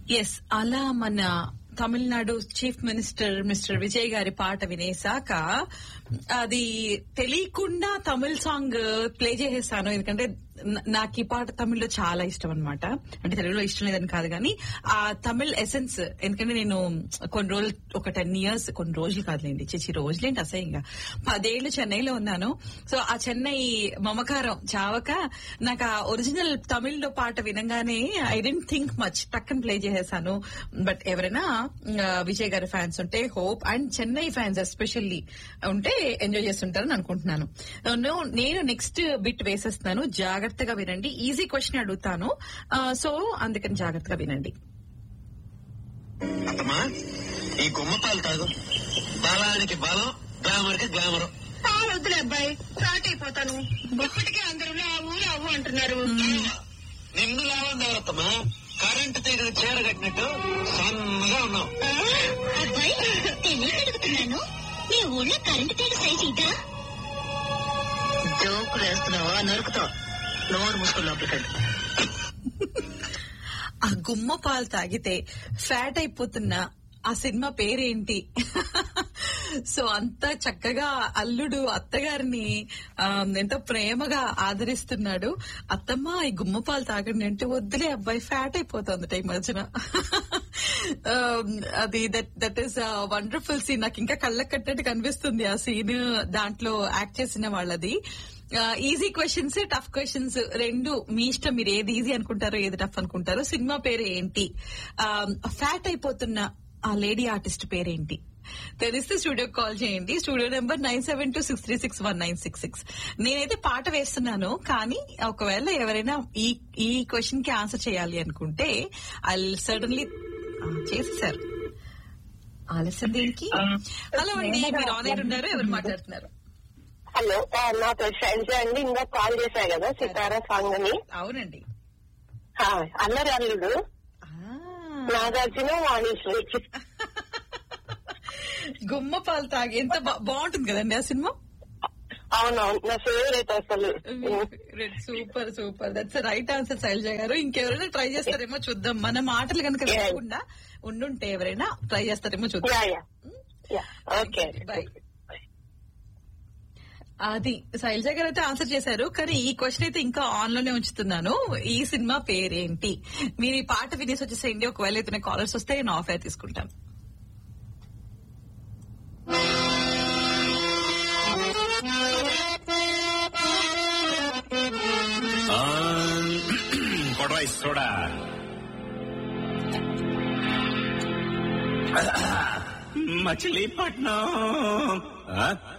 Yes అలా మన Tamil Nadu chief minister mister Vijay గారి పాట వినేసాక అది తెలియకుండా తమిళ్ సాంగ్ ప్లే చేసేసాను ఎందుకంటే న- నాకు ఈ పాట తమిళ్లో చాలా ఇష్టం అనమాట అంటే తెలుగులో ఇష్టం లేదని కాదు కానీ ఆ తమిళ్ ఎసెన్స్ ఎందుకంటే నేను కొన్ని రోజులు ఒక టెన్ ఇయర్స్ కొన్ని రోజులు కాదులేండి చిచి రోజులేంటి అసహ్యంగా పదేళ్లు చెన్నైలో ఉన్నాను సో ఆ చెన్నై మమకారం చావక నాకు ఆ ఒరిజినల్ తమిళ్లో పాట వినగానే ఐ డెంట్ థింక్ మచ్ టక్కని ప్లే చేసేసాను బట్ ఎవరైనా ఆ, విజయ్ గారి ఫ్యాన్స్ ఉంటే hope and Chennai fans especially ఉంటే ఎంజాయ్ చేస్తుంటారని అనుకుంటున్నాను No, నేను నెక్స్ట్ బిట్ వేసేస్తున్నాను జాగ్రత్తగా వినండి ఈజీ క్వశ్చన్ అడుగుతాను సో అందుకని జాగ్రత్తగా వినండి అత్తమ్మా ఈ గుమ్మ పాలు తాగు బలానికి బలం గ్లామర్ కి గ్లామర్ పాలు వద్దులే అబ్బాయి స్టార్ట్ అయిపోతాను ఇప్పటికే అందరూ లావు లావు అంటున్నారు నిన్ను లావంది ఎవరత్తమ్మా కరెంటు తీగలు చీర కట్టినట్టు సన్నగా ఉన్నావు ఆ, అబ్బాయి తెలియక అడుగుతున్నాను మీ ఊళ్ళో కరెంటు తీగ సైజ్ ఇదా జోకులు వేస్తున్నావా నరుకుతావు నోరు ముసుకుని లోపలికండి ఆ గుమ్మ పాలు తాగితే ఫ్యాట్ అయిపోతున్న ఆ సినిమా పేరేంటి సో అంత చక్కగా అల్లుడు అత్తగారిని ఆ, ఎంతో ప్రేమగా ఆదరిస్తున్నాడు అత్తమ్మ ఈ గుమ్మ పాలు తాగండి అంటే వద్దులే అబ్బాయి ఫ్యాట్ అయిపోతుంది ఈ మధ్యన ఆ, అది that that is wonderful scene నాకు ఇంకా కళ్ళకు కట్టట్టు కనిపిస్తుంది ఆ సీన్ దాంట్లో యాక్ట్ చేసిన వాళ్ళది ఈజీ క్వశ్చన్స్ టఫ్ క్వశ్చన్స్ రెండు మీ ఇష్టం మీరు ఏది ఈజీ అనుకుంటారో ఏది టఫ్ అనుకుంటారో సినిమా పేరు ఏంటి ఫ్యాట్ అయిపోతున్న ఆ లేడీ ఆర్టిస్ట్ పేరేంటి తెలిస్తే స్టూడియో కాల్ చేయండి studio number nine seven two six three six one nine six six నేనైతే పాట వేస్తున్నాను కానీ ఒకవేళ ఎవరైనా ఈ ఈ క్వశ్చన్ కి ఆన్సర్ చేయాలి అనుకుంటే ఐ సడన్లీ చేసేసారు ఆలస్యం దేనికి హలో అండి మీరు ఆన్ ఎయిర్ ఉన్నారు ఎవరు మాట్లాడుతున్నారు హలో ఆ, నా పేరు శైలజ అండి ఇంకా కాల్ చేశా కదా సితారా సాంగ్ అని అవునండి ఆ, అల్లరి అల్లుడు ఆ, నాగార్జున వాణిశ్రీ గుమ్మ పాలు తాగి ఎంత బా- బాగుంటుంది కదండి ఆ సినిమా అవునవును నా ఫేవరెట్ అసలు super super that's right answer Shailaja గారు ఇంకెవరైనా ట్రై చేస్తారేమో చూద్దాం మన మాటలు కనుక Yeah. వినకుండా ఉండుంటే ఎవరైనా ట్రై చేస్తారేమో చూద్దాం yeah yeah yeah okay Bye. అది శైలజ గారు అయితే ఆన్సర్ చేశారు కానీ ఈ క్వశ్చన్ అయితే ఇంకా ఆన్ లోనే ఉంచుతున్నాను ఈ సినిమా పేరేంటి మీరు ఈ పాట వినేసి వచ్చేసేయండి ఒకవేళ అయితే కాలర్స్ వస్తే నేను ఆఫ్ ఎయిర్ తీసుకుంటాను కొడవై సోడా మచిలీపట్నం ఆ?